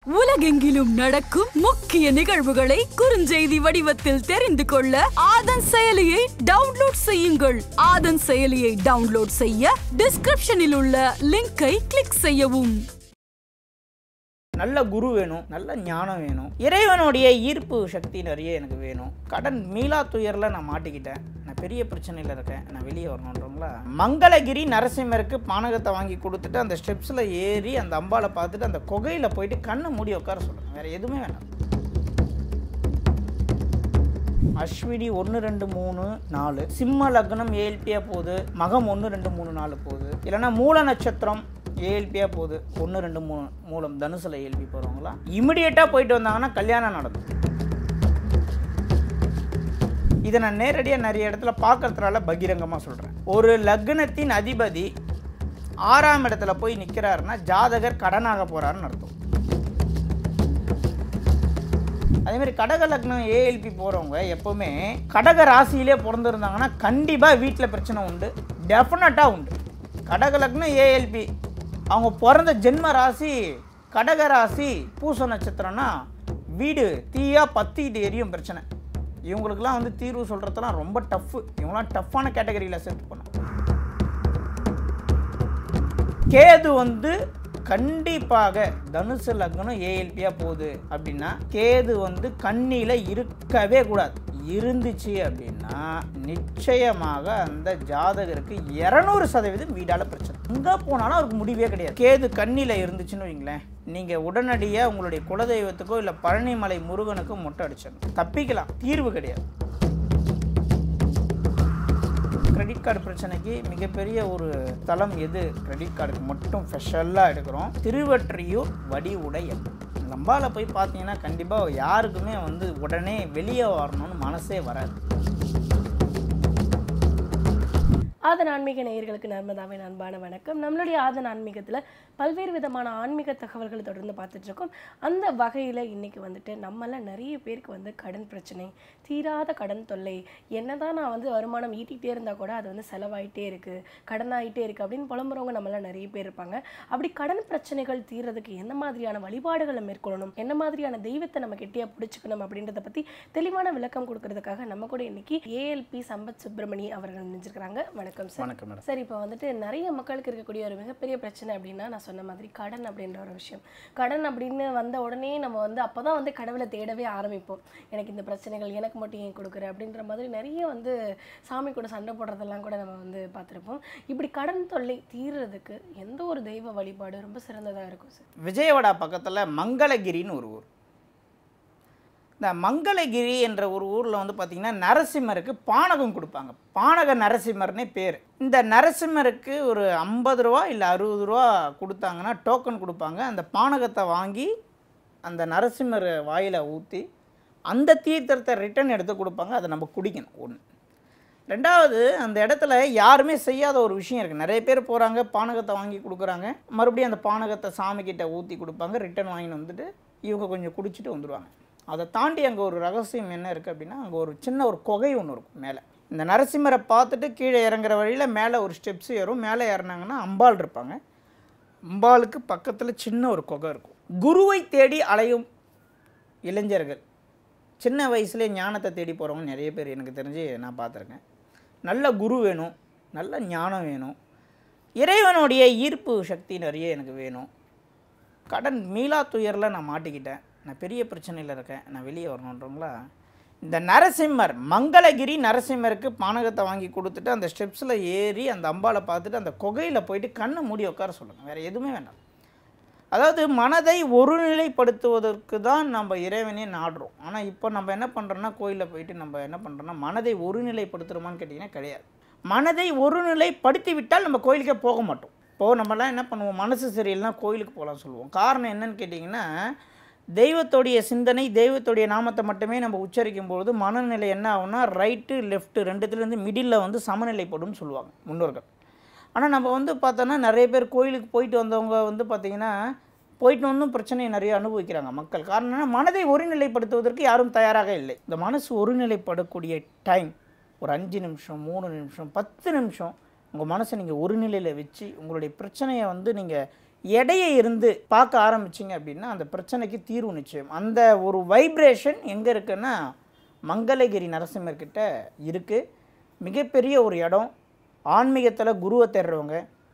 உலகெங்கிலும் நடக்கும் முக்கிய நிகழ்வுகளை குறுஞ்செய்தி வடிவத்தில் தெரிந்து கொள்ள ஆதன் செயலியை டவுன்லோட் செய்யுங்கள் ஆதன் செயலியை டவுன்லோட் செய்ய டிஸ்கிரிப்ஷனில் உள்ள லிங்கை கிளிக் செய்யவும் நல்ல குரு வேணும் நல்ல ஞானம் வேணும் இறைவனுடைய ஈர்ப்பு சக்தி நிறைய எனக்கு வேணும் கடன் மீளா துயரில் நான் மாட்டிக்கிட்டேன் நான் பெரிய பிரச்சனையில் இருக்கேன் நான் வெளியே வரணுன்றோம்ல மங்களகிரி நரசிம்மருக்கு பானகத்தை வாங்கி கொடுத்துட்டு அந்த ஸ்டெப்ஸில் ஏறி அந்த அம்பாவை பார்த்துட்டு அந்த குகையில் போயிட்டு கண்ணை மூடி உட்கார சொல்லுங்கள் வேறு எதுவுமே வேண்டாம் அஸ்வினி ஒன்று ரெண்டு மூணு நாலு சிம்ம லக்னம் ஏஎல்பியாக போகுது மகம் ஒன்று ரெண்டு மூணு நாலு போகுது இல்லைன்னா மூல நட்சத்திரம் ஏஎல்பியாக போகுது ஒன்று ரெண்டு மூணு மூலம் தனுசில் ஏஎல்பி போகிறவங்களாம் இமிடியேட்டாக போயிட்டு வந்தாங்கன்னா கல்யாணம் நடக்கும் இதை நான் நேரடியாக நிறைய இடத்துல பார்க்கறதுனால பகிரங்கமாக சொல்கிறேன் ஒரு லக்னத்தின் அதிபதி ஆறாம் இடத்துல போய் நிற்கிறாருன்னா ஜாதகர் கடனாக போகிறாருன்னு அர்த்தம் அதே மாதிரி கடக லக்னம் ஏஎல்பி போகிறவங்க எப்போவுமே கடக ராசியிலே பிறந்திருந்தாங்கன்னா கண்டிப்பாக வீட்டில் பிரச்சனை உண்டு டெஃபினட்டாக உண்டு கடக லக்னம் ஏஎல்பி அவங்க பிறந்த ஜென்ம ராசி கடக ராசி பூச நட்சத்திரம்னா வீடு தீயா பத்திட்டு எரியும் பிரச்சனை இவங்களுக்குலாம் வந்து தீர்வு சொல்கிறதுலாம் ரொம்ப டஃப்பு இவங்களாம் டஃப்பான கேட்டகரியில் சேர்த்து பண்ண கேது வந்து கண்டிப்பாக தனுசு லக்னம் ஏஎல்பியாக போகுது அப்படின்னா கேது வந்து கண்ணியில் இருக்கவே கூடாது இருந்துச்சு அப்படின்னா நிச்சயமாக அந்த ஜாதகருக்கு இரநூறு சதவீதம் வீடால பிரச்சனை எங்கே போனாலும் அவருக்கு முடிவே கிடையாது கேது கண்ணியில் இருந்துச்சுன்னு வைங்களேன் நீங்கள் உடனடியாக உங்களுடைய குலதெய்வத்துக்கோ இல்லை பழனிமலை முருகனுக்கோ மொட்டை அடிச்சிடணும் தப்பிக்கலாம் தீர்வு கிடையாது கிரெடிட் கார்டு பிரச்சனைக்கு மிகப்பெரிய ஒரு தளம் எது கிரெடிட் கார்டுக்கு மட்டும் ஸ்பெஷலாக எடுக்கிறோம் திருவற்றியூர் வடி உடையம் லம்பால போய் பார்த்தீங்கன்னா கண்டிப்பாக யாருக்குமே வந்து உடனே வெளியே வரணும்னு மனசே வராது ஆதன் ஆன்மீக நேயர்களுக்கு நர்மதாவின் அன்பான வணக்கம் நம்மளுடைய ஆதன் ஆன்மீகத்தில் பல்வேறு விதமான ஆன்மீக தகவல்களை தொடர்ந்து பார்த்துட்டு இருக்கோம் அந்த வகையில் இன்னைக்கு வந்துட்டு நம்மள நிறைய பேருக்கு வந்து கடன் பிரச்சனை தீராத கடன் தொல்லை என்னதான் நான் வந்து வருமானம் ஈட்டிகிட்டே இருந்தால் கூட அது வந்து செலவாயிட்டே இருக்குது கடனாயிட்டே இருக்குது அப்படின்னு புலம்புறவங்க நம்மள நிறைய பேர் இருப்பாங்க அப்படி கடன் பிரச்சனைகள் தீர்றதுக்கு என்ன மாதிரியான வழிபாடுகளை மேற்கொள்ளணும் என்ன மாதிரியான தெய்வத்தை நம்ம கெட்டியாக பிடிச்சிக்கணும் அப்படின்றத பற்றி தெளிவான விளக்கம் கொடுக்கறதுக்காக நம்ம கூட இன்னைக்கு ஏஎல்பி சம்பத் சுப்பிரமணி அவர்கள் நினைஞ்சிருக்கிறாங்க வணக்கம் சார் வணக்கம் மேடம் சார் இப்போ வந்துட்டு நிறைய மக்களுக்கு இருக்கக்கூடிய ஒரு மிகப்பெரிய பிரச்சனை அப்படின்னா நான் சொன்ன மாதிரி கடன் அப்படின்ற ஒரு விஷயம் கடன் அப்படின்னு வந்த உடனே நம்ம வந்து அப்போ தான் வந்து கடவுளை தேடவே ஆரம்பிப்போம் எனக்கு இந்த பிரச்சனைகள் எனக்கு மட்டும் ஏன் கொடுக்குற அப்படின்ற மாதிரி நிறைய வந்து சாமி கூட சண்டை போடுறதெல்லாம் கூட நம்ம வந்து பார்த்துருப்போம் இப்படி கடன் தொல்லை தீர்றதுக்கு எந்த ஒரு தெய்வ வழிபாடு ரொம்ப சிறந்ததாக இருக்கும் சார் விஜயவாடா பக்கத்தில் மங்களகிரின்னு ஒரு ஊர் இந்த மங்களகிரி என்ற ஒரு ஊரில் வந்து பார்த்திங்கன்னா நரசிம்மருக்கு பானகம் கொடுப்பாங்க பானக நரசிம்மர்னே பேர் இந்த நரசிம்மருக்கு ஒரு ஐம்பது ரூபா இல்லை அறுபது ரூபா கொடுத்தாங்கன்னா டோக்கன் கொடுப்பாங்க அந்த பானகத்தை வாங்கி அந்த நரசிம்மர் வாயில் ஊற்றி அந்த தீர்த்தத்தை ரிட்டர்ன் எடுத்து கொடுப்பாங்க அதை நம்ம குடிக்கணும் ஒன்று ரெண்டாவது அந்த இடத்துல யாருமே செய்யாத ஒரு விஷயம் இருக்குது நிறைய பேர் போகிறாங்க பானகத்தை வாங்கி கொடுக்குறாங்க மறுபடியும் அந்த பானகத்தை சாமிக்கிட்ட ஊற்றி கொடுப்பாங்க ரிட்டர்ன் வாங்கிட்டு வந்துட்டு இவங்க கொஞ்சம் குடிச்சிட்டு வந்துடுவாங்க அதை தாண்டி அங்கே ஒரு ரகசியம் என்ன இருக்குது அப்படின்னா அங்கே ஒரு சின்ன ஒரு குகை ஒன்று இருக்கும் மேலே இந்த நரசிம்மரை பார்த்துட்டு கீழே இறங்குற வழியில் மேலே ஒரு ஸ்டெப்ஸ் ஏறும் மேலே ஏறினாங்கன்னா அம்பாள் இருப்பாங்க அம்பாளுக்கு பக்கத்தில் சின்ன ஒரு குகை இருக்கும் குருவை தேடி அலையும் இளைஞர்கள் சின்ன வயசுலேயே ஞானத்தை தேடி போகிறவங்க நிறைய பேர் எனக்கு தெரிஞ்சு நான் பார்த்துருக்கேன் நல்ல குரு வேணும் நல்ல ஞானம் வேணும் இறைவனுடைய ஈர்ப்பு சக்தி நிறைய எனக்கு வேணும் கடன் மீளா துயரில் நான் மாட்டிக்கிட்டேன் நான் பெரிய பிரச்சனையில் இருக்கேன் நான் வெளியே வரணுன்றோம்ல இந்த நரசிம்மர் மங்களகிரி நரசிம்மருக்கு பானகத்தை வாங்கி கொடுத்துட்டு அந்த ஸ்டெப்ஸில் ஏறி அந்த அம்பாவை பார்த்துட்டு அந்த குகையில் போயிட்டு கண்ணை மூடி உட்கார சொல்லுங்கள் வேறு எதுவுமே வேண்டாம் அதாவது மனதை ஒருநிலைப்படுத்துவதற்கு தான் நம்ம இறைவனே நாடுறோம் ஆனால் இப்போ நம்ம என்ன பண்ணுறோன்னா கோயிலில் போயிட்டு நம்ம என்ன பண்ணுறோன்னா மனதை ஒருநிலைப்படுத்துகிறோமான்னு கேட்டிங்கன்னா கிடையாது மனதை ஒருநிலைப்படுத்தி விட்டால் நம்ம கோயிலுக்கே போக மாட்டோம் இப்போது நம்மலாம் என்ன பண்ணுவோம் மனசு சரியில்லைனா கோயிலுக்கு போகலாம் சொல்லுவோம் காரணம் என்னன்னு கேட்டிங்கன்னா தெய்வத்தோடைய சிந்தனை தெய்வத்தோடைய நாமத்தை மட்டுமே நம்ம உச்சரிக்கும் பொழுது மனநிலை என்ன ஆகும்னா ரைட்டு லெஃப்ட்டு ரெண்டுத்துலேருந்து மிடில் வந்து சமநிலைப்படும் சொல்லுவாங்க முன்னோர்கள் ஆனால் நம்ம வந்து பார்த்தோன்னா நிறைய பேர் கோயிலுக்கு போயிட்டு வந்தவங்க வந்து பார்த்திங்கன்னா போயிட்டு வந்தும் பிரச்சனையை நிறைய அனுபவிக்கிறாங்க மக்கள் காரணம் என்னன்னா மனதை ஒருநிலைப்படுத்துவதற்கு யாரும் தயாராக இல்லை இந்த மனசு ஒருநிலைப்படக்கூடிய டைம் ஒரு அஞ்சு நிமிஷம் மூணு நிமிஷம் பத்து நிமிஷம் உங்கள் மனசை நீங்கள் ஒரு நிலையில் வச்சு உங்களுடைய பிரச்சனையை வந்து நீங்கள் எடையை இருந்து பார்க்க ஆரம்பிச்சிங்க அப்படின்னா அந்த பிரச்சனைக்கு தீர்வு நிச்சயம் அந்த ஒரு வைப்ரேஷன் எங்கே இருக்குன்னா மங்களகிரி நரசிம்மர்கிட்ட இருக்குது மிகப்பெரிய ஒரு இடம் ஆன்மீகத்தில் குருவை தேடுறவங்க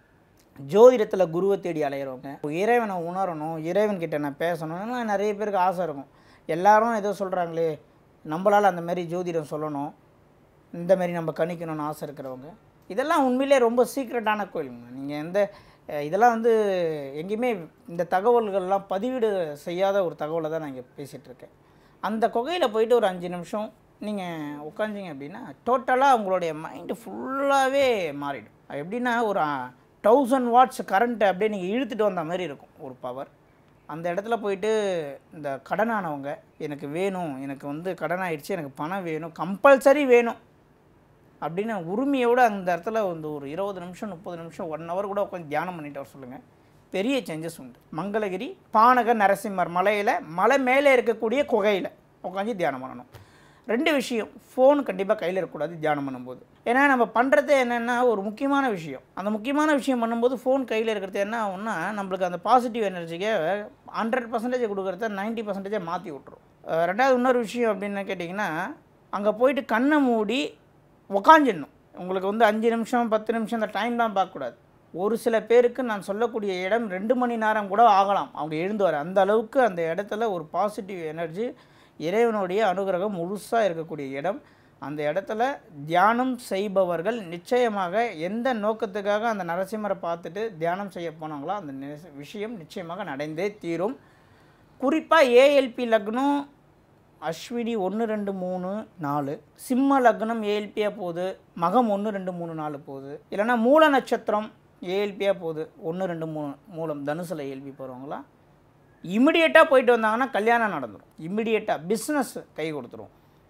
ஜோதிடத்தில் குருவை தேடி அலையிறவங்க இறைவனை உணரணும் இறைவன்கிட்ட நான் பேசணும்னு நிறைய பேருக்கு ஆசை இருக்கும் எல்லாரும் ஏதோ சொல்கிறாங்களே நம்மளால் அந்த மாதிரி ஜோதிடம் சொல்லணும் இந்த மாதிரி நம்ம கணிக்கணும்னு ஆசை இருக்கிறவங்க இதெல்லாம் உண்மையிலே ரொம்ப சீக்ரெட்டான கோயிலுங்க நீங்கள் எந்த அஹ், இதெல்லாம் வந்து எங்கேயுமே இந்த தகவல்கள்லாம் பதிவீடு செய்யாத ஒரு தகவலை தான் நான் இங்கே பேசிகிட்டு இருக்கேன் அந்த குகையில் போயிட்டு ஒரு அஞ்சு நிமிஷம் நீங்கள் உட்காந்திங்க அப்படின்னா டோட்டலாக உங்களுடைய மைண்டு ஃபுல்லாகவே மாறிடும் அது எப்படின்னா ஒரு தௌசண்ட் வாட்ஸ் கரண்ட்டை அப்படியே நீங்கள் இழுத்துட்டு வந்த மாதிரி இருக்கும் ஒரு பவர் அந்த இடத்துல போயிட்டு இந்த கடனானவங்க எனக்கு வேணும் எனக்கு வந்து கடன் ஆயிடுச்சு எனக்கு பணம் வேணும் கம்பல்சரி வேணும் அப்படின்னு உரிமையோடு அந்த இடத்துல வந்து ஒரு இருபது நிமிஷம் முப்பது நிமிஷம் ஒன் ஹவர் கூட உட்காந்து தியானம் பண்ணிட்டு வர சொல்லுங்கள் பெரிய சேஞ்சஸ் உண்டு மங்களகிரி பானக நரசிம்மர் மலையில் மலை மேலே இருக்கக்கூடிய குகையில் உட்காந்து தியானம் பண்ணணும் ரெண்டு விஷயம் ஃபோன் கண்டிப்பாக கையில் இருக்கக்கூடாது தியானம் பண்ணும்போது ஏன்னா நம்ம பண்ணுறது என்னென்னா ஒரு முக்கியமான விஷயம் அந்த முக்கியமான விஷயம் பண்ணும்போது ஃபோன் கையில் இருக்கிறது என்ன ஆகும்னா நம்மளுக்கு அந்த பாசிட்டிவ் எனர்ஜிக்கே ஹண்ட்ரட் பர்சன்டேஜ் கொடுக்குறத நைன்ட்டி பர்சன்டேஜே மாற்றி விட்ரும் அஹ் ரெண்டாவது இன்னொரு விஷயம் அப்படின்னு கேட்டிங்கன்னா அங்கே போயிட்டு கண்ணை மூடி உக்காஞ்சிடணும் உங்களுக்கு வந்து அஞ்சு நிமிஷம் பத்து நிமிஷம் அந்த டைம்லாம் பார்க்கக்கூடாது ஒரு சில பேருக்கு நான் சொல்லக்கூடிய இடம் ரெண்டு மணி நேரம் கூட ஆகலாம் அவங்க எழுந்து வர அந்த அளவுக்கு அந்த இடத்துல ஒரு பாசிட்டிவ் எனர்ஜி இறைவனுடைய அனுகிரகம் முழுசாக இருக்கக்கூடிய இடம் அந்த இடத்துல தியானம் செய்பவர்கள் நிச்சயமாக எந்த நோக்கத்துக்காக அந்த நரசிம்மரை பார்த்துட்டு தியானம் செய்ய போனாங்களோ அந்த நி- விஷயம் நிச்சயமாக நடந்தே தீரும் குறிப்பாக ஏஎல்பி லக்னம் அஸ்வினி ஒன்று ரெண்டு மூணு நாலு சிம்ம லக்னம் ஏஎல்பியாக போகுது மகம் ஒன்று ரெண்டு மூணு நாலு போகுது இல்லைன்னா மூல நட்சத்திரம் ஏஎல்பியாக போகுது ஒன்று ரெண்டு மூணு மூலம் தனுசில் ஏஎல்பி போகிறவங்களாம் இமிடியேட்டாக போயிட்டு வந்தாங்கன்னா கல்யாணம் நடந்துடும் இமிடியேட்டாக பிஸ்னஸ் கை கொடுத்துரும்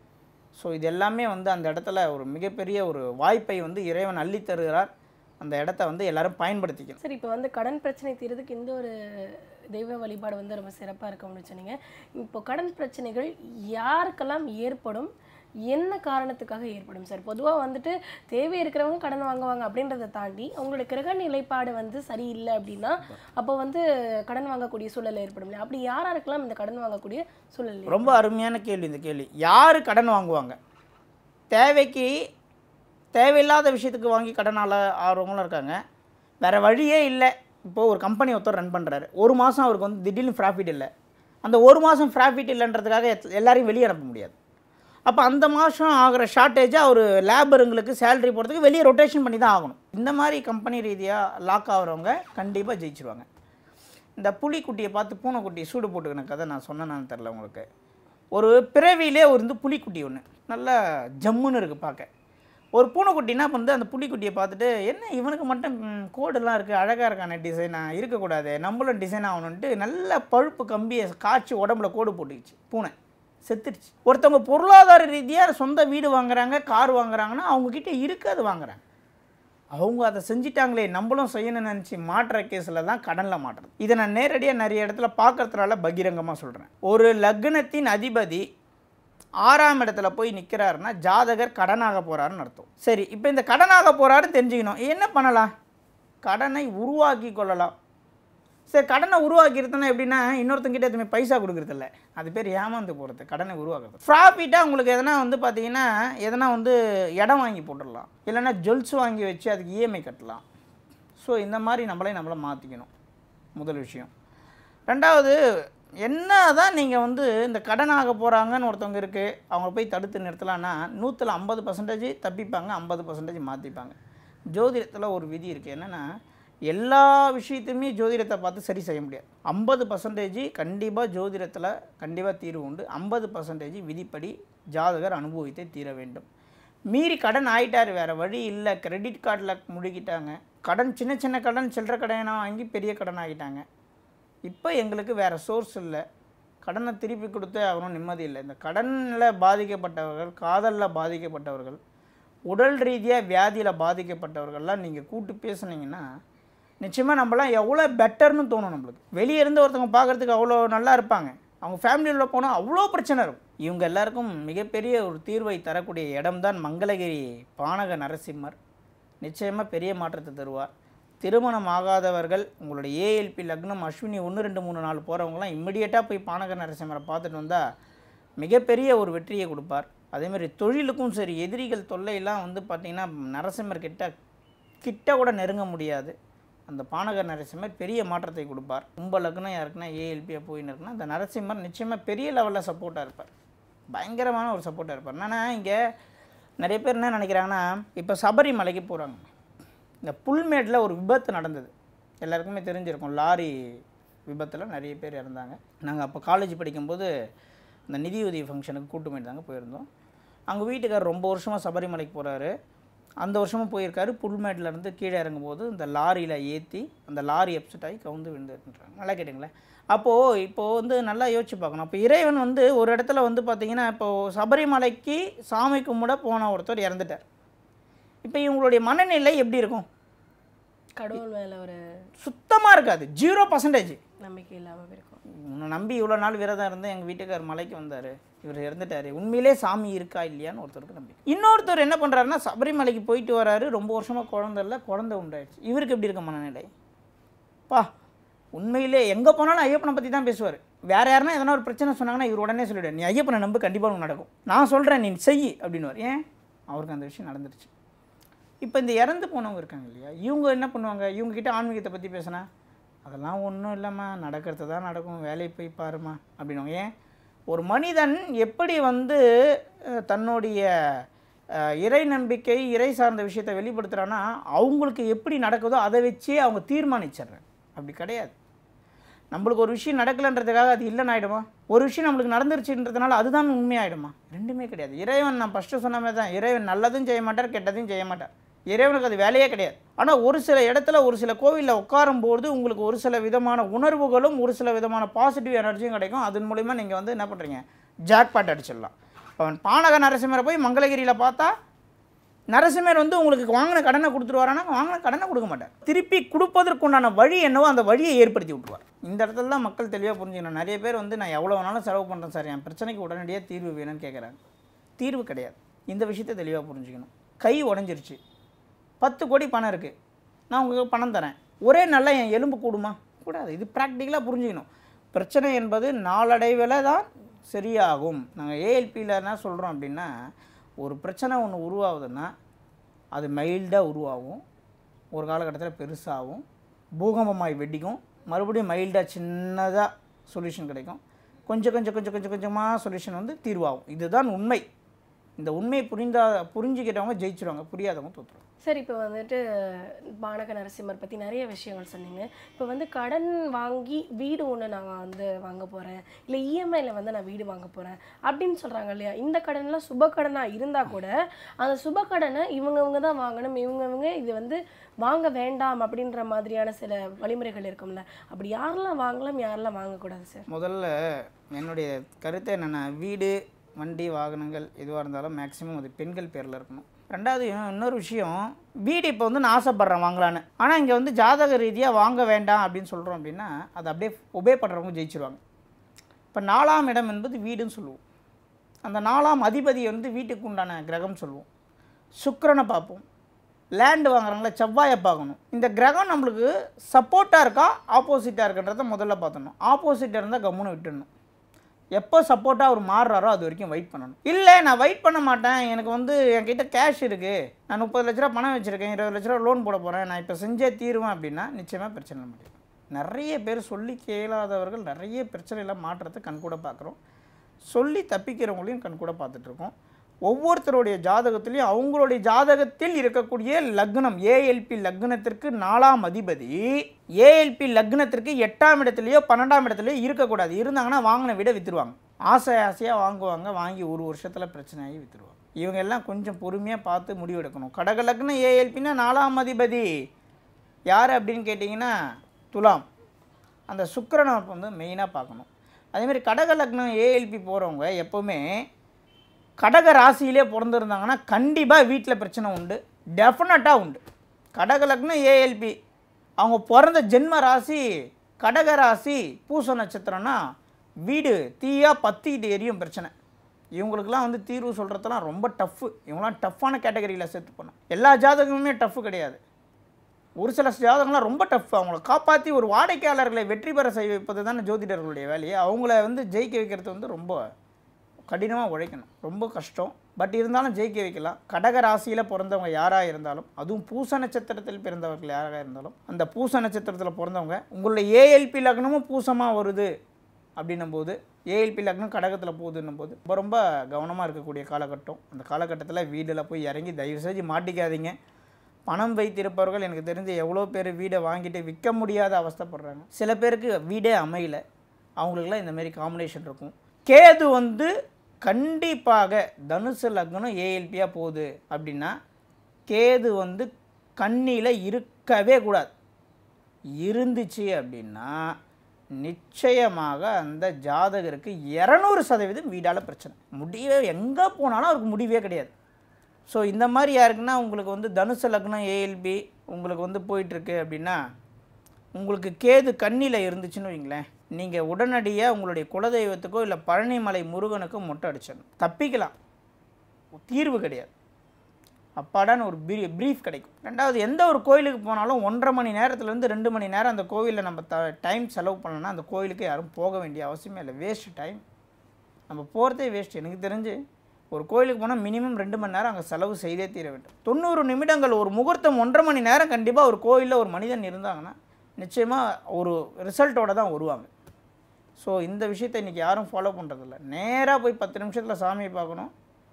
ஸோ இது எல்லாமே வந்து அந்த இடத்துல ஒரு மிகப்பெரிய ஒரு வாய்ப்பை வந்து இறைவன் அள்ளித் தருகிறார் அந்த இடத்த வந்து எல்லாரும் பயன்படுத்திக்கணும் சரி இப்போ வந்து கடன் பிரச்சனை தீர்றதுக்கு இந்த ஒரு தெய்வ வழிபாடு வந்து ரொம்ப சிறப்பாக இருக்கும்னு சொன்னீங்க இப்போ கடன் பிரச்சனைகள் யாருக்கெல்லாம் ஏற்படும் என்ன காரணத்துக்காக ஏற்படும் சார் பொதுவாக வந்துட்டு தேவை இருக்கிறவங்க கடன் வாங்குவாங்க அப்படின்றத தாண்டி அவங்களோட கிரக நிலைப்பாடு வந்து சரியில்லை அப்படின்னா அப்போ வந்து கடன் வாங்கக்கூடிய சூழல் ஏற்படும் இல்லையா அப்படி யார் யாருக்கெல்லாம் இந்த கடன் வாங்கக்கூடிய சூழல் ஏற்படும்? ரொம்ப அருமையான கேள்வி இந்த கேள்வி யார் கடன் வாங்குவாங்க தேவைக்கு தேவையில்லாத விஷயத்துக்கு வாங்கி கடனால் ஆர்வங்களும் இருக்காங்க வேறு வழியே இல்லை இப்போது ஒரு கம்பெனி ஒருத்தர் ரன் பண்ணுறாரு ஒரு மாதம் அவருக்கு வந்து திடீர்னு ப்ராஃபிட் இல்லை அந்த ஒரு மாதம் ப்ராஃபிட் இல்லைன்றதுக்காக எத்- எல்லாரையும் வெளியே அனுப்ப முடியாது அப்போ அந்த மாதம் ஆகிற ஷார்ட்டேஜாக ஒரு லேபருங்களுக்கு சேலரி போகிறதுக்கு வெளியே ரொட்டேஷன் பண்ணி தான் ஆகணும் இந்த மாதிரி கம்பெனி ரீதியாக லாக் ஆகிறவங்க கண்டிப்பாக ஜெயிச்சிருவாங்க இந்த புலிக்குட்டியை பார்த்து பூனைக்குட்டியை சூடு போட்டுக்கின கதை நான் சொன்னேன்னு தெரில உங்களுக்கு ஒரு பிறவியிலே ஒரு வந்து புலிக்குட்டி ஒன்று நல்லா ஜம்முன்னு இருக்குது பார்க்க ஒரு பூனைக்குட்டி என்ன பண்ணுது அந்த புலிக்குட்டியை பார்த்துட்டு என்ன இவனுக்கு மட்டும் ம், கோடெல்லாம் இருக்குது அழகாக இருக்கான டிசைனாக இருக்கக்கூடாது நம்மளும் டிசைன் ஆகணுன்ட்டு நல்ல பழுப்பு கம்பியை காய்ச்சி உடம்புல கோடு போட்டுக்கிச்சு பூனை செத்துடுச்சு ஒருத்தவங்க பொருளாதார ரீதியாக சொந்த வீடு வாங்குறாங்க கார் வாங்குறாங்கன்னா அவங்கக்கிட்ட இருக்கு அது வாங்குறாங்க அவங்க அதை செஞ்சிட்டாங்களே நம்மளும் செய்யணும்னு நினச்சி மாட்டுற கேஸில் தான் கடனில் மாட்டுறது இதை நான் நேரடியாக நிறைய இடத்துல பார்க்கறதுனால பகிரங்கமாக சொல்கிறேன் ஒரு லக்னத்தின் அதிபதி ஆறாம் இடத்துல போய் நிற்கிறாருன்னா ஜாதகர் கடனாக போகிறாருன்னு அர்த்தம் சரி இப்போ இந்த கடனாக போகிறாருன்னு தெரிஞ்சுக்கணும் என்ன பண்ணலாம் கடனை உருவாக்கி கொள்ளலாம் சரி கடனை உருவாக்கிருந்தோன்னா எப்படின்னா இன்னொருத்தங்கிட்ட எதுவுமே பைசா கொடுக்குறதில்ல அது பேர் ஏமாந்து போகிறது கடனை உருவாக்குறது ப்ராஃபிட்டாக உங்களுக்கு எதனா வந்து பார்த்தீங்கன்னா எதனா வந்து இடம் வாங்கி போட்டுடலாம் இல்லைன்னா ஜுவல்ஸ் வாங்கி வச்சு அதுக்கு இஎம்ஐ கட்டலாம் ஸோ இந்த மாதிரி நம்மளே நம்மளை மாற்றிக்கணும் முதல் விஷயம் ரெண்டாவது என்ன தான் நீங்கள் வந்து இந்த கடனாக போகிறாங்கன்னு ஒருத்தவங்க இருக்குது அவங்க போய் தடுத்து நிறுத்தலான்னா நூற்றில் ஐம்பது பர்சன்டேஜ் தப்பிப்பாங்க ஐம்பது பர்சன்டேஜ் மாற்றிப்பாங்க ஜோதிடத்தில் ஒரு விதி இருக்குது என்னென்னா எல்லா விஷயத்தையுமே ஜோதிடத்தை பார்த்து சரி செய்ய முடியாது ஐம்பது பர்சன்டேஜ் கண்டிப்பாக ஜோதிடத்தில் கண்டிப்பாக தீர்வு உண்டு ஐம்பது பர்சன்டேஜ் விதிப்படி ஜாதகர் அனுபவித்தே தீர வேண்டும் மீறி கடன் ஆயிட்டார் வேறு வழி இல்லை கிரெடிட் கார்டில் முழுகிட்டாங்க கடன் சின்ன சின்ன கடன் சில்லற கடனாக வாங்கி பெரிய கடன் ஆகிட்டாங்க இப்போ எங்களுக்கு வேறு சோர்ஸ் இல்லை கடனை திருப்பி கொடுத்தே ஆகணும் நிம்மதி இல்லை இந்த கடனில் பாதிக்கப்பட்டவர்கள் காதலில் பாதிக்கப்பட்டவர்கள் உடல் ரீதியாக வியாதியில் பாதிக்கப்பட்டவர்கள்லாம் நீங்கள் கூட்டு பேசுனீங்கன்னா நிச்சயமாக நம்மலாம் எவ்வளோ பெட்டர்னு தோணும் நம்மளுக்கு வெளியே இருந்து ஒருத்தவங்க பார்க்குறதுக்கு அவ்வளோ நல்லா இருப்பாங்க அவங்க ஃபேமிலியில் போனால் அவ்வளோ பிரச்சனை இருக்கும் இவங்க எல்லாருக்கும் மிகப்பெரிய ஒரு தீர்வை தரக்கூடிய இடம்தான் மங்களகிரி பானக நரசிம்மர் நிச்சயமாக பெரிய மாற்றத்தை தருவார் திருமணம் ஆகாதவர்கள் உங்களுடைய ஏஎல்பி லக்னம் அஸ்வினி ஒன்று ரெண்டு மூணு நாலு போகிறவங்களாம் இம்மிடியேட்டாக போய் பானக நரசிம்மரை பார்த்துட்டு வந்தால் மிகப்பெரிய ஒரு வெற்றியை கொடுப்பார் அதேமாதிரி தொழிலுக்கும் சரி எதிரிகள் தொல்லையெல்லாம் வந்து பார்த்திங்கன்னா நரசிம்மர் கிட்ட கிட்ட கூட நெருங்க முடியாது அந்த பானக நரசிம்மர் பெரிய மாற்றத்தை கொடுப்பார் கும்ப லக்னம் யாருக்குன்னா ஏஎல்பியாக போயின்னு இருக்குன்னா அந்த நரசிம்மர் நிச்சயமாக பெரிய லெவலில் சப்போர்ட்டாக இருப்பார் பயங்கரமான ஒரு சப்போர்ட்டாக இருப்பார் என்னன்னா இங்கே நிறைய பேர் என்ன நினைக்கிறாங்கன்னா இப்போ சபரிமலைக்கு போகிறாங்க இந்த புல்மேட்டில் ஒரு விபத்து நடந்தது எல்லாருக்குமே தெரிஞ்சிருக்கும் லாரி விபத்தில் நிறைய பேர் இறந்தாங்க நாங்கள் அப்போ காலேஜ் படிக்கும்போது இந்த நிதியுதவி ஃபங்க்ஷனுக்கு கூட்டு போயிட்டு தாங்க போயிருந்தோம் அங்கே வீட்டுக்காரர் ரொம்ப வருஷமாக சபரிமலைக்கு போகிறாரு அந்த வருஷமும் போயிருக்காரு புல்மேட்ல இருந்து கீழே இறங்கும்போது இந்த லாரியில் ஏற்றி அந்த லாரி அப்செட் ஆகி கவுந்து விழுந்துருக்குன்றாங்க நல்லா கேட்டுங்களேன் அப்போது இப்போது வந்து நல்லா யோசிச்சு பார்க்கணும் அப்போ இறைவன் வந்து ஒரு இடத்துல வந்து பார்த்தீங்கன்னா இப்போது சபரிமலைக்கு சாமி கும்பிட போன ஒருத்தர் இறந்துட்டார் இப்போ இவங்களுடைய மனநிலை எப்படி இருக்கும் கடவுள் மேல ஒரு சுத்தமாக இருக்காது ஜீரோ பர்சன்டேஜ் நம்பிக்கை இல்லாம இருக்கும் உன்னை நம்பி இவ்வளோ நாள் விரதம் இருந்து எங்கள் வீட்டுக்கார் மலைக்கு வந்தார் இவர் இறந்துட்டாரு உண்மையிலே சாமி இருக்கா இல்லையான்னு ஒருத்தருக்கு நம்பி இன்னொருத்தர் என்ன பண்ணுறாருன்னா சபரிமலைக்கு போயிட்டு வராரு ரொம்ப வருஷமாக குழந்தை இல்லை குழந்தை உண்டாயிடுச்சு இவருக்கு எப்படி இருக்க மனநிலை பா உண்மையிலே எங்கே போனாலும் ஐயப்பனை பற்றி தான் பேசுவார் வேறு யாருன்னா எதனா ஒரு பிரச்சனை சொன்னாங்கன்னா இவர் உடனே சொல்லிவிடு நீ ஐயப்பனை நம்பு கண்டிப்பாக உனக்கு நடக்கும் நான் சொல்கிறேன் நீ செய் அப்படின்னுவார் ஏன் அவருக்கு அந்த விஷயம் நடந்துருச்சு இப்போ இந்த இறந்து போனவங்க இருக்காங்க இல்லையா இவங்க என்ன பண்ணுவாங்க இவங்க கிட்ட ஆன்மீகத்தை பற்றி பேசினா அதெல்லாம் ஒன்றும் இல்லைம்மா நடக்கிறது தான் நடக்கும் வேலையை போய் பாருமா அப்படின்னுவாங்க ஏன் ஒரு மனிதன் எப்படி வந்து அஹ், தன்னுடைய அஹ், இறை நம்பிக்கை இறை சார்ந்த விஷயத்தை வெளிப்படுத்துகிறான்னா அவங்களுக்கு எப்படி நடக்குதோ அதை வச்சே அவங்க தீர்மானிச்சிடுறாங்க அப்படி கிடையாது நம்மளுக்கு ஒரு விஷயம் நடக்கலைன்றதுக்காக அது இல்லைன்னு ஆகிடுமா ஒரு விஷயம் நம்மளுக்கு நடந்துருச்சுன்றதுனால அதுதான் உண்மையாயிடுமா ரெண்டுமே கிடையாது இறைவன் நான் ஃபஸ்ட்டு சொன்ன மாதிரி தான் இறைவன் நல்லதும் செய்ய மாட்டார் கெட்டதும் செய்ய மாட்டார் இறைவனுக்கு அது வேலையே கிடையாது ஆனால் ஒரு சில இடத்துல ஒரு சில கோவிலில் உட்காரும்போது உங்களுக்கு ஒரு சில விதமான உணர்வுகளும் ஒரு சில விதமான பாசிட்டிவ் எனர்ஜியும் கிடைக்கும் அதன் மூலிமா நீங்கள் வந்து என்ன பண்ணுறீங்க ஜாக்பாட் அடிச்சிடலாம் அவன் பானக நரசிம்மரை போய் மங்களகிரியில் பார்த்தா நரசிம்மர் வந்து உங்களுக்கு வாங்கின கடனை கொடுத்துருவாரானா வாங்கின கடனை கொடுக்க மாட்டார் திருப்பி கொடுப்பதற்குண்டான வழி என்னவோ அந்த வழியை ஏற்படுத்தி விட்டுருவார் இந்த இடத்துல தான் மக்கள் தெளிவாக புரிஞ்சுக்கணும் நிறைய பேர் வந்து நான் எவ்வளோ வேணாலும் செலவு பண்ணுறேன் சார் என் பிரச்சனைக்கு உடனடியாக தீர்வு வேணும்னு கேட்குறாங்க தீர்வு கிடையாது இந்த விஷயத்தை தெளிவாக புரிஞ்சுக்கணும் கை உடஞ்சிருச்சு பத்து கோடி பணம் இருக்குது நான் உங்களுக்கு பணம் தரேன் ஒரே நாள்ல என் எலும்பு கூடுமா கூடாது இது ப்ராக்டிக்கலாக புரிஞ்சுக்கணும் பிரச்சனை என்பது நாளடைவில் தான் சரியாகும் நாங்கள் ஏஎல்பியில் என்ன சொல்கிறோம் அப்படின்னா ஒரு பிரச்சனை ஒன்று உருவாகுதுன்னா அது மைல்டாக உருவாகும் ஒரு காலகட்டத்தில் பெருசாகும் பூகம்பமாய் வெடிக்கும் மறுபடியும் மைல்டாக சின்னதாக சொல்யூஷன் கிடைக்கும் கொஞ்சம் கொஞ்சம் கொஞ்சம் கொஞ்சம் கொஞ்சமாக சொல்யூஷன் வந்து தீர்வாகும் இதுதான் உண்மை இந்த உண்மையை புரிந்தா புரிஞ்சுக்கிட்டவங்க ஜெயிச்சிருவாங்க புரியாதவங்க தோற்றுருவாங்க சரி இப்போ வந்துட்டு பானக நரசிம்மர் பற்றி நிறைய விஷயங்கள் சொன்னீங்க இப்போ வந்து கடன் வாங்கி வீடு ஒன்று நான் வந்து வாங்க போகிறேன் இல்லை இஎம்ஐயில் வந்து நான் வீடு வாங்க போகிறேன் அப்படின்னு சொல்கிறாங்க இல்லையா இந்த கடன்லாம் சுப கடனாக இருந்தால் கூட அந்த சுப கடனை இவங்கவங்க தான் வாங்கணும் இவங்கவங்க இது வந்து வாங்க வேண்டாம் அப்படின்ற மாதிரியான சில வழிமுறைகள் இருக்கும்ல அப்படி யாரெல்லாம் வாங்கலாம் யாரெல்லாம் வாங்கக்கூடாது சார் முதல்ல என்னுடைய கருத்து என்னென்னா வீடு வண்டி வாகனங்கள் எதுவாக இருந்தாலும் மேக்ஸிமம் அது பெண்கள் பேரில் இருக்கணும் ரெண்டாவது இன்னும் இன்னொரு விஷயம் வீடு இப்போ வந்து நான் ஆசைப்பட்றேன் வாங்கலான்னு ஆனால் இங்கே வந்து ஜாதக ரீதியாக வாங்க வேண்டாம் அப்படின்னு சொல்கிறோம் அப்படின்னா அதை அப்படியே ஒபே பண்ணுறவங்க ஜெயிச்சிருவாங்க இப்போ நாலாம் இடம் என்பது வீடுன்னு சொல்லுவோம் அந்த நாலாம் அதிபதி வந்து வீட்டுக்கு உண்டான கிரகம் சொல்லுவோம் சுக்கிரனை பார்ப்போம் லேண்டு வாங்குறாங்களா செவ்வாயை பார்க்கணும் இந்த கிரகம் நம்மளுக்கு சப்போர்ட்டாக இருக்கா ஆப்போசிட்டாக இருக்குன்றத முதல்ல பார்த்துடணும் ஆப்போசிட்டாக இருந்தால் கம்முன்னு விட்டுடணும் எப்போ சப்போர்ட்டாக அவர் மாறுறாரோ அது வரைக்கும் வெயிட் பண்ணணும் இல்லை நான் வெயிட் பண்ண மாட்டேன் எனக்கு வந்து என்கிட்ட கேஷ் இருக்குது நான் முப்பது லட்ச ரூபா பணம் வச்சுருக்கேன் இருபது லட்ச ரூபா லோன் போட போகிறேன் நான் இப்போ செஞ்சே தீருவேன் அப்படின்னா நிச்சயமாக பிரச்சனை இல்ல முடியும் நிறைய பேர் சொல்லி கேளாதவர்கள் நிறைய பிரச்சனையில் மாற்றத்தை கண்கூட பார்க்குறோம் சொல்லி தப்பிக்கிறவங்களையும் கண்கூட பார்த்துட்ருக்கோம் ஒவ்வொருத்தருடைய ஜாதகத்திலையும் அவங்களுடைய ஜாதகத்தில் இருக்கக்கூடிய லக்னம் ஏஎல்பி லக்னத்திற்கு நாலாம் அதிபதி ஏஎல்பி லக்னத்திற்கு எட்டாம் இடத்துலையோ பன்னெண்டாம் இடத்துலையோ இருக்கக்கூடாது இருந்தாங்கன்னா வாங்கின விட விற்றுருவாங்க ஆசை ஆசையாக வாங்குவாங்க வாங்கி ஒரு வருஷத்தில் பிரச்சனையாகி விற்றுருவாங்க இவங்க எல்லாம் கொஞ்சம் பொறுமையாக பார்த்து முடிவெடுக்கணும் கடக லக்னம் ஏஎல்பின்னா நாலாம் அதிபதி யார் அப்படின்னு கேட்டிங்கன்னா துலாம் அந்த சுக்கிரனை வந்து மெயினாக பார்க்கணும் அதேமாதிரி கடக லக்னம் ஏஎல்பி போகிறவங்க எப்போவுமே கடக ராசியிலே பிறந்திருந்தாங்கன்னா கண்டிப்பாக வீட்டில் பிரச்சனை உண்டு டெஃபினட்டாக உண்டு கடக லக்னம் ஏஎல்பி அவங்க பிறந்த ஜென்ம ராசி கடக ராசி பூச நட்சத்திரம்னா வீடு தீயா பத்திக்கிட்டு எரியும் பிரச்சனை இவங்களுக்கெல்லாம் வந்து தீர்வு சொல்கிறதெல்லாம் ரொம்ப டஃப்பு இவங்களாம் டஃப்பான கேட்டகரியில் சேர்த்து போனோம் எல்லா ஜாதகமுமே டஃப்பு கிடையாது ஒரு சில ஜாதகம்லாம் ரொம்ப டஃப் அவங்கள காப்பாற்றி ஒரு வாடிக்கையாளர்களை வெற்றி பெற செய்ய வைப்பது தானே ஜோதிடர்களுடைய வேலையை அவங்கள வந்து ஜெயிக்க வைக்கிறது வந்து ரொம்ப கடினமாக உழைக்கணும் ரொம்ப கஷ்டம் பட் இருந்தாலும் ஜெயிக்க வைக்கலாம் கடக ராசியில் பிறந்தவங்க யாராக இருந்தாலும் அதுவும் பூச நட்சத்திரத்தில் பிறந்தவர்கள் யாராக இருந்தாலும் அந்த பூச நட்சத்திரத்தில் பிறந்தவங்க உங்களுடைய ஏஎல்பி லக்னமும் பூசமாக வருது அப்படின்னும் போது ஏஎல்பி லக்னம் கடகத்தில் போகுதுன்னும் போது ரொம்ப ரொம்ப கவனமாக இருக்கக்கூடிய காலகட்டம் அந்த காலகட்டத்தில் வீடில் போய் இறங்கி தயவு செஞ்சு மாட்டிக்காதீங்க பணம் வைத்திருப்பவர்கள் எனக்கு தெரிஞ்சு எவ்வளோ பேர் வீடை வாங்கிட்டு விற்க முடியாத அவஸ்தைப்படுறாங்க சில பேருக்கு வீடே அமையல அவங்களுக்குலாம் இந்த மாதிரி காம்பினேஷன் இருக்கும் கேது வந்து கண்டிப்பாக தனுசு லக்னம் ஏஎல்பியாக போகுது அப்படின்னா கேது வந்து கண்ணியில் இருக்கவே கூடாது இருந்துச்சு அப்படின்னா நிச்சயமாக அந்த ஜாதகருக்கு இரநூறு சதவீதம் வீடால் பிரச்சனை முடியவே எங்கே போனாலும் அவருக்கு முடிவே கிடையாது ஸோ இந்த மாதிரி யாருக்குன்னா உங்களுக்கு வந்து தனுசு லக்னம் ஏஎல்பி உங்களுக்கு வந்து போயிட்டுருக்கு அப்படின்னா உங்களுக்கு கேது கண்ணியில் இருந்துச்சுன்னு வைங்களேன் நீங்கள் உடனடியாக உங்களுடைய குலதெய்வத்துக்கோ இல்லை பழனிமலை முருகனுக்கோ மொட்டை அடிச்சிடணும் தப்பிக்கலாம் தீர்வு கிடையாது அப்பாடான்னு ஒரு ப்ரீ ப்ரீஃப் கிடைக்கும் ரெண்டாவது எந்த ஒரு கோயிலுக்கு போனாலும் ஒன்றரை மணி நேரத்துலேருந்து ரெண்டு மணி நேரம் அந்த கோவிலில் நம்ம த டைம் செலவு பண்ணோன்னா அந்த கோயிலுக்கு யாரும் போக வேண்டிய அவசியமே இல்லை வேஸ்ட் டைம் நம்ம போகிறதே வேஸ்ட் எனக்கு தெரிஞ்சு ஒரு கோயிலுக்கு போனால் மினிமம் ரெண்டு மணி நேரம் அங்கே செலவு செய்தே தீர வேண்டும் தொண்ணூறு நிமிடங்கள் ஒரு முகூர்த்தம் ஒன்றரை மணி நேரம் கண்டிப்பாக ஒரு கோயிலில் ஒரு மனிதன் இருந்தாங்கன்னா நிச்சயமாக ஒரு ரிசல்ட்டோட தான் வருவாங்க ஸோ இந்த விஷயத்தை இன்றைக்கி யாரும் ஃபாலோ பண்ணுறதில்ல நேராக போய் பத்து நிமிஷத்தில் சாமியை பார்க்கணும்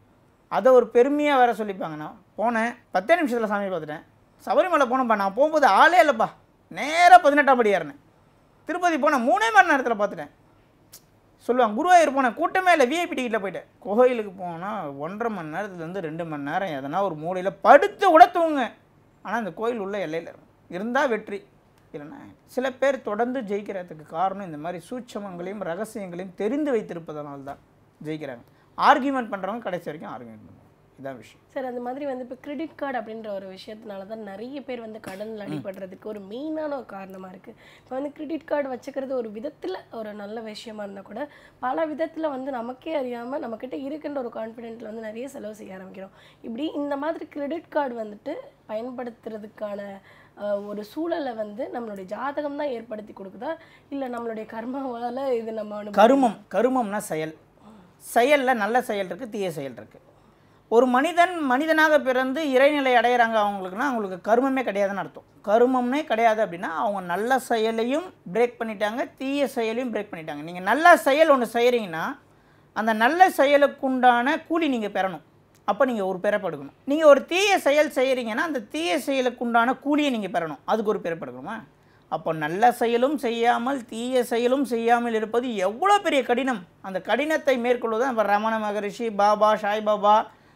அதை ஒரு பெருமையாக வேற சொல்லிப்பாங்க நான் போனேன் பத்தே நிமிஷத்தில் சாமி பார்த்துட்டேன் சபரிமலை போனேன்ப்பா நான் போகும்போது ஆளே இல்லைப்பா நேராக பதினெட்டாம் படி ஏறினேன் திருப்பதி போனேன் மூணே மணி நேரத்தில் பார்த்துட்டேன் சொல்லுவாங்க குருவாயூர் போனேன் கூட்டமே இல்லை விஐபி டிக்கெட்டில் போயிட்டேன் கோயிலுக்கு போனால் ஒன்றரை மணி நேரத்துலேருந்து ரெண்டு மணி நேரம் எதனா ஒரு மூலையில் படுத்து உடத்துவங்க ஆனால் அந்த கோயில் உள்ள எல்லையில் இருக்கும் இருந்தால் வெற்றி இல்லைன்னா சில பேர் தொடர்ந்து ஜெயிக்கிறதுக்கு காரணம் இந்த மாதிரி சூட்சமங்களையும் ரகசியங்களையும் தெரிந்து வைத்திருப்பதனால தான் ஜெயிக்கிறாங்க ஆர்கியூமெண்ட் பண்ணுறவங்க கடைசி வரைக்கும் ஆர்கியூமெண்ட் பண்ணுவாங்க இதான் விஷயம் சார் அந்த மாதிரி வந்து இப்போ கிரெடிட் கார்டு அப்படின்ற ஒரு விஷயத்தினால தான் நிறைய பேர் வந்து கடனில் அடிபடுறதுக்கு ஒரு மெயினான ஒரு காரணமாக இருக்குது இப்போ வந்து கிரெடிட் கார்டு வச்சுக்கிறது ஒரு விதத்தில் ஒரு நல்ல விஷயமா இருந்தால் கூட பல விதத்தில் வந்து நமக்கே அறியாமல் நம்மக்கிட்ட இருக்கின்ற ஒரு கான்ஃபிடென்ட்டில் வந்து நிறைய செலவு செய்ய ஆரம்பிக்கிறோம் இப்படி இந்த மாதிரி கிரெடிட் கார்டு வந்துட்டு பயன்படுத்துறதுக்கான அஹ், ஒரு சூழலை வந்து நம்மளுடைய ஜாதகம் தான் ஏற்படுத்தி கொடுக்குதா இல்லை நம்மளுடைய கர்மாவால் இது நம்ம அனுபவம் கருமம் கருமம்னா செயல் செயலில் நல்ல செயல் இருக்குது தீய செயல் இருக்குது ஒரு மனிதன் மனிதனாக பிறந்து இறைநிலை அடையிறாங்க அவங்களுக்குன்னா அவங்களுக்கு கருமமே கிடையாதுன்னு அர்த்தம் கருமம்னே கிடையாது அப்படின்னா அவங்க நல்ல செயலையும் பிரேக் பண்ணிட்டாங்க தீய செயலையும் பிரேக் பண்ணிட்டாங்க நீங்கள் நல்ல செயல் ஒன்று செய்கிறீங்கன்னா அந்த நல்ல செயலுக்குண்டான கூலி நீங்கள் பெறணும் அப்போ நீங்கள் ஒரு பிறப்படுக்கணும் நீங்கள் ஒரு தீய செயல் செய்கிறீங்கன்னா அந்த தீய செயலுக்குண்டான கூலியை நீங்கள் பெறணும் அதுக்கு ஒரு பிறப்படுக்கணுமா அப்போ நல்ல செயலும் செய்யாமல் தீய செயலும் செய்யாமல் இருப்பது எவ்வளோ பெரிய கடினம் அந்த கடினத்தை மேற்கொள்வது நம்ம ரமண மகரிஷி பாபா சாய் பாபா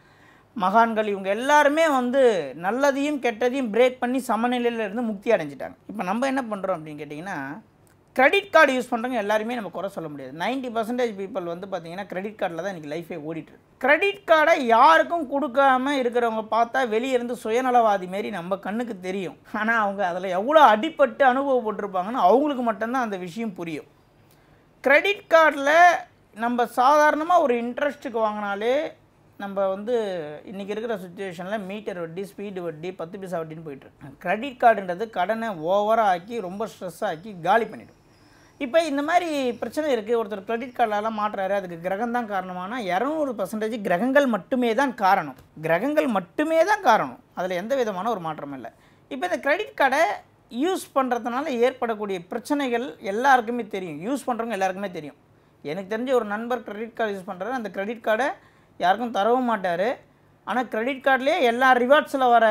மகான்கள் இவங்க எல்லாருமே வந்து நல்லதையும் கெட்டதையும் பிரேக் பண்ணி சமநிலையில் இருந்து முக்தி அடைஞ்சிட்டாங்க இப்போ நம்ம என்ன பண்ணுறோம் அப்படின்னு கேட்டிங்கன்னா கிரெடிட் கார்டு யூஸ் பண்ணுறவங்க எல்லாருமே நம்ம குறை சொல்ல முடியாது 90% பர்சன்டேஜ் பீப்புள் வந்து பார்த்தீங்கன்னா கிரெடிட் கார்டில் தான் இன்றைக்கி லைஃபே ஓடிட்டு கிரெடிட் கார்டை யாருக்கும் கொடுக்காம இருக்கிறவங்க பார்த்தா வெளியே இருந்து சுயநலவாதி மாரி நம்ம கண்ணுக்கு தெரியும் ஆனால் அவங்க அதில் எவ்வளோ அடிபட்டு அனுபவப்பட்டிருப்பாங்கன்னு அவங்களுக்கு மட்டும்தான் அந்த விஷயம் புரியும் கிரெடிட் கார்டில் நம்ம சாதாரணமாக ஒரு இன்ட்ரெஸ்ட்டுக்கு வாங்கினாலே நம்ம வந்து இன்றைக்கி இருக்கிற சுச்சுவேஷனில் மீட்டர் வட்டி ஸ்பீடு வட்டி பத்து பைசா வட்டின்னு போயிட்டுருக்கு கிரெடிட் கார்டுன்றது கடனை ஓவராக ஆக்கி ரொம்ப ஸ்ட்ரெஸ் ஆக்கி காலி பண்ணிடும் இப்போ இந்த மாதிரி பிரச்சனை இருக்குது ஒருத்தர் கிரெடிட் கார்டெலாம் மாட்டுறாரு அதுக்கு கிரகம் தான் காரணமானா இரநூறு பர்சன்டேஜ் கிரகங்கள் மட்டுமே தான் காரணம் கிரகங்கள் மட்டுமே தான் காரணம் அதில் எந்த விதமான ஒரு மாற்றமும் இல்லை இப்போ இந்த கிரெடிட் கார்டை யூஸ் பண்ணுறதுனால ஏற்படக்கூடிய பிரச்சனைகள் எல்லாருக்குமே தெரியும் யூஸ் பண்ணுறவங்க எல்லாருக்குமே தெரியும் எனக்கு தெரிஞ்ச ஒரு நண்பர் கிரெடிட் கார்டு யூஸ் பண்ணுறாரு அந்த கிரெடிட் கார்டை யாருக்கும் தரவும் மாட்டார் ஆனால் கிரெடிட் கார்ட்லேயே எல்லா ரிவார்ட்ஸில் வர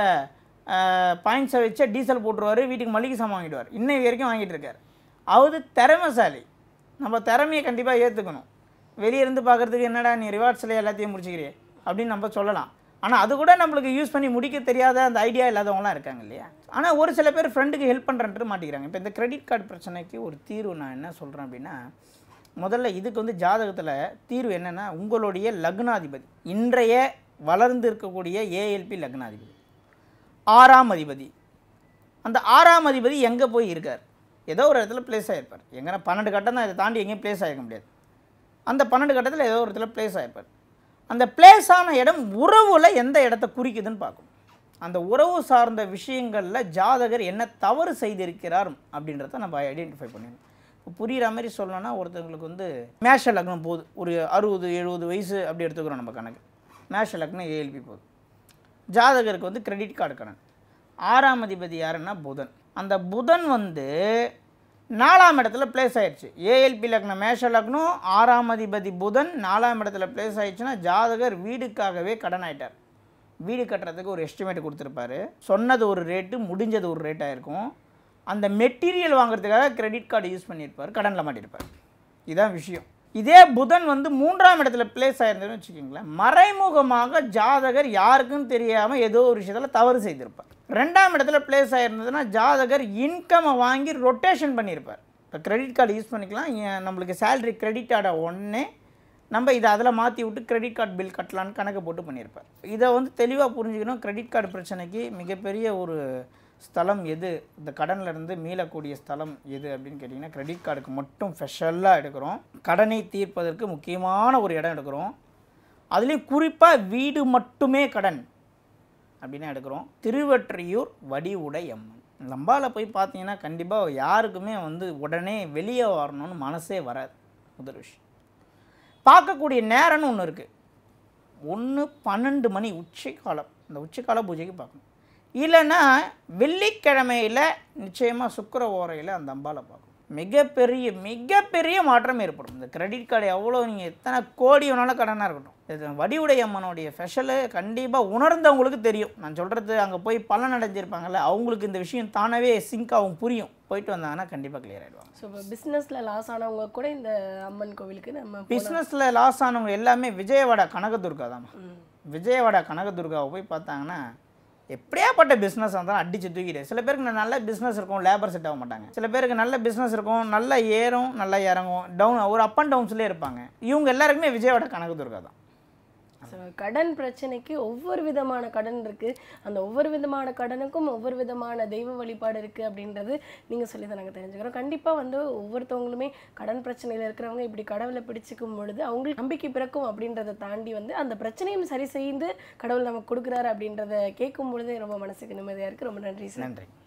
பாயிண்ட்ஸை வச்சு டீசல் போட்டுருவார் வீட்டுக்கு மளிகை சாமான் வாங்கிடுவார் இன்னை வரைக்கும் வாங்கிட்டு இருக்கார் அவர் திறமைசாலி நம்ம திறமையை கண்டிப்பாக ஏற்றுக்கணும் வெளியே இருந்து பார்க்குறதுக்கு என்னடா நீ ரிவார்ட்ஸில் எல்லாத்தையும் முடிச்சுக்கிறியே அப்படின்னு நம்ம சொல்லலாம் ஆனால் அது கூட நம்மளுக்கு யூஸ் பண்ணி முடிக்க தெரியாத அந்த ஐடியா இல்லாதவங்களாம் இருக்காங்க இல்லையா ஆனால் ஒரு சில பேர் ஃப்ரெண்டுக்கு ஹெல்ப் பண்ணுறன்ட்டு மாட்டிக்கிறாங்க இப்போ இந்த கிரெடிட் கார்டு பிரச்சனைக்கு ஒரு தீர்வு நான் என்ன சொல்கிறேன் அப்படின்னா முதல்ல இதுக்கு வந்து ஜாதகத்தில் தீர்வு என்னென்னா உங்களுடைய லக்னாதிபதி இன்றைய வளர்ந்து இருக்கக்கூடிய ஏஎல்பி லக்னாதிபதி ஆறாம் அதிபதி அந்த ஆறாம் அதிபதி எங்கே போய் இருக்கார் ஏதோ ஒரு இடத்துல பிளேஸ் ஆகிருப்பார் எங்கன்னா பன்னெண்டு கட்டம் தான் இதை தாண்டி எங்கேயும் பிளேஸ் ஆகிருக்க முடியாது அந்த பன்னெண்டு கட்டத்தில் ஏதோ ஒரு இடத்துல பிளேஸ் ஆகிருப்பார் அந்த பிளேஸ் ஆன இடம் உறவில் எந்த இடத்த குறிக்குதுன்னு பார்க்கணும் அந்த உறவு சார்ந்த விஷயங்களில் ஜாதகர் என்ன தவறு செய்திருக்கிறார் அப்படின்றத நம்ம ஐடென்டிஃபை பண்ணிடணும் இப்போ புரிகிற மாதிரி சொல்லணும்னா ஒருத்தவங்களுக்கு வந்து மேஷ லக்னம் போகுது ஒரு அறுபது எழுபது வயசு அப்படி எடுத்துக்கிறோம் நம்ம கணக்கு மேஷ லக்னம் ஏஎல்பி போகுது ஜாதகருக்கு வந்து கிரெடிட் கார்டு கடன் ஆறாம் அதிபதி யாருன்னா புதன் அந்த புதன் வந்து நாலாம் இடத்துல பிளேஸ் ஆயிடுச்சு ஏஎல்பி லக்னம் மேஷ லக்னம் ஆறாம் அதிபதி புதன் நாலாம் இடத்துல பிளேஸ் ஆயிடுச்சுன்னா ஜாதகர் வீடுக்காகவே கடன் ஆயிட்டார் வீடு கட்டுறதுக்கு ஒரு எஸ்டிமேட் கொடுத்துருப்பாரு சொன்னது ஒரு ரேட்டு முடிஞ்சது ஒரு ரேட்டாக இருக்கும் அந்த மெட்டீரியல் வாங்குறதுக்காக கிரெடிட் கார்டு யூஸ் பண்ணியிருப்பார் கடனில் மாட்டியிருப்பார் இதான் விஷயம் இதே புதன் வந்து மூன்றாம் இடத்துல பிளேஸ் ஆயிருந்ததுன்னு வச்சுக்கோங்களேன் மறைமுகமாக ஜாதகர் யாருக்கும் தெரியாமல் ஏதோ ஒரு விஷயத்தில் தவறு செய்திருப்பார் ரெண்டாம் இடத்துல பிளேஸ் ஆயிருந்ததுன்னா ஜாதகர் இன்கம்மை வாங்கி ரொட்டேஷன் பண்ணியிருப்பார் இப்போ கிரெடிட் கார்டு யூஸ் பண்ணிக்கலாம் ஏன் நம்மளுக்கு சேலரி கிரெடிட் ஆட உடனே நம்ம இதை அதில் மாற்றி விட்டு கிரெடிட் கார்டு பில் கட்டலான்னு கணக்கு போட்டு பண்ணியிருப்பார் இதை வந்து தெளிவாக புரிஞ்சுக்கணும் கிரெடிட் கார்டு பிரச்சனைக்கு மிகப்பெரிய ஒரு ஸ்தலம் எது இந்த கடன்ல இருந்து மீளக்கூடிய ஸ்தலம் எது அப்படின்னு கேட்டிங்கன்னா கிரெடிட் கார்டுக்கு மட்டும் ஸ்பெஷலாக எடுக்கிறோம் கடனை தீர்ப்பதற்கு முக்கியமான ஒரு இடம் எடுக்கிறோம் அதுலேயும் குறிப்பாக வீடு மட்டுமே கடன் அப்படின்னு எடுக்கிறோம் திருவற்றியூர் வடிவுடை அம்மன் லம்பாவில் போய் பார்த்தீங்கன்னா கண்டிப்பாக யாருக்குமே வந்து உடனே வெளியே வரணும்னு மனசே வராது முதல் விஷயம் பார்க்கக்கூடிய நேரம்னு ஒன்று இருக்குது ஒன்று பன்னெண்டு மணி உச்சிக்காலம் இந்த உச்சிக்கால பூஜைக்கு பார்க்கணும் இல்லைன்னா வெள்ளிக்கிழமையில் நிச்சயமாக சுக்கிர ஓரையில் அந்த அம்பாலை பார்க்கணும் மிகப்பெரிய மிகப்பெரிய மாற்றம் ஏற்படும் இந்த கிரெடிட் கார்டு எவ்வளோ நீங்கள் எத்தனை கோடி வேணாலும் கடனாக இருக்கட்டும் இது வடிவுடை அம்மனுடைய ஸ்பெஷலு கண்டிப்பாக உணர்ந்தவங்களுக்கு தெரியும் நான் சொல்கிறது அங்கே போய் பலன் அடைஞ்சிருப்பாங்கல்ல அவங்களுக்கு இந்த விஷயம் தானாகவே சிங்க் ஆகும் புரியும் போயிட்டு வந்தாங்கன்னா கண்டிப்பாக கிளியர் ஆகிடுவாங்க ஸோ இப்போ பிஸ்னஸில் லாஸ் ஆனவங்க கூட இந்த அம்மன் கோவிலுக்கு நம்ம போனா- பிஸ்னஸில் லாஸ் ஆனவங்க எல்லாமே விஜயவாடா கனகதுர்கா தான் ம். விஜயவாடா கனகதுர்காவை போய் பார்த்தாங்கன்னா எப்படியாப்பட்ட பிஸ்னஸ் இருந்தாலும் அடிச்சு தூக்கிடு சில பேருக்கு நல்ல பிஸ்னஸ் இருக்கும் லேபர் செட் ஆக மாட்டாங்க சில பேருக்கு நல்ல பிஸ்னஸ் இருக்கும் நல்லா ஏறும் நல்லா இறங்கும் டவுன் ஒரு அப் அண்ட் டவுன்ஸ்லேயே இருப்பாங்க இவங்க எல்லாருக்குமே விஜயவாடா கனகதுர்கா தான் So, கடன் பிரச்சனைக்கு ஒவ்வொரு விதமான கடன் இருக்கு அந்த ஒவ்வொரு விதமான கடனுக்கும் ஒவ்வொரு விதமான தெய்வ வழிபாடு இருக்கு அப்படின்றது நீங்க சொல்லி தான் நாங்கள் தெரிஞ்சுக்கிறோம் கண்டிப்பா வந்து ஒவ்வொருத்தவங்களுமே கடன் பிரச்சனையில இருக்கிறவங்க இப்படி கடவுளை பிடிச்சிக்கும் பொழுது அவங்களுக்கு நம்பிக்கை பிறக்கும் அப்படின்றத தாண்டி வந்து அந்த பிரச்சனையும் சரி செய்து கடவுள் நமக்கு கொடுக்குறாரு அப்படின்றத கேட்கும் பொழுதே ரொம்ப மனசுக்கு நிம்மதியா இருக்கு ரொம்ப நன்றி சார் நன்றி